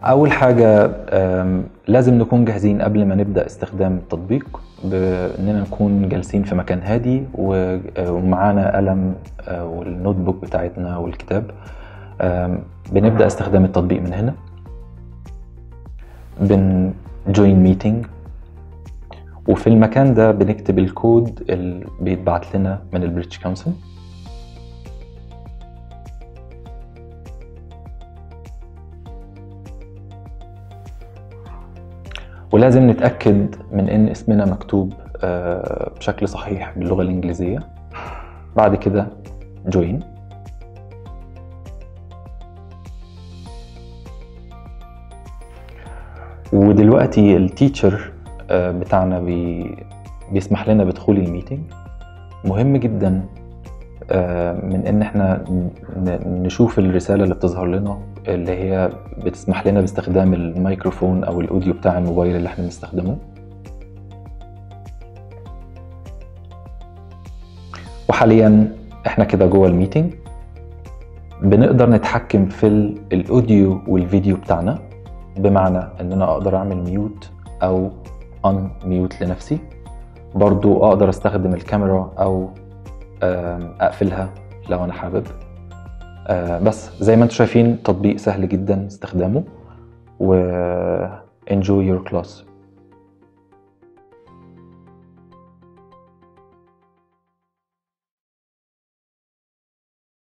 أول حاجة آم، لازم نكون جاهزين قبل ما نبدأ استخدام التطبيق بإننا نكون جالسين في مكان هادي و- آه، ومعانا قلم آه، والنوت بوك بتاعتنا والكتاب آم، بنبدأ استخدام التطبيق من هنا بن join meeting وفي المكان ده بنكتب الكود اللي بيتبعت لنا من البريتش كونسل ولازم نتأكد من إن اسمنا مكتوب آه، بشكل صحيح باللغة الإنجليزية بعد كده join ودلوقتي التيتشر بتاعنا بي بيسمح لنا بدخول الميتنج مهم جدا آه، من ان احنا ن- نشوف الرسالة اللي بتظهر لنا اللي هي بتسمح لنا باستخدام الميكروفون او الاوديو بتاع الموبايل اللي احنا بنستخدمه وحاليا احنا كده جوه الميتنج بنقدر نتحكم في ال- الاوديو والفيديو بتاعنا بمعنى ان انا اقدر اعمل ميوت او ان ميوت لنفسي برضو اقدر استخدم الكاميرا او آم، اقفلها لو انا حابب آه، بس زي ما انتم شايفين تطبيق سهل جدا استخدامه و enjoy your class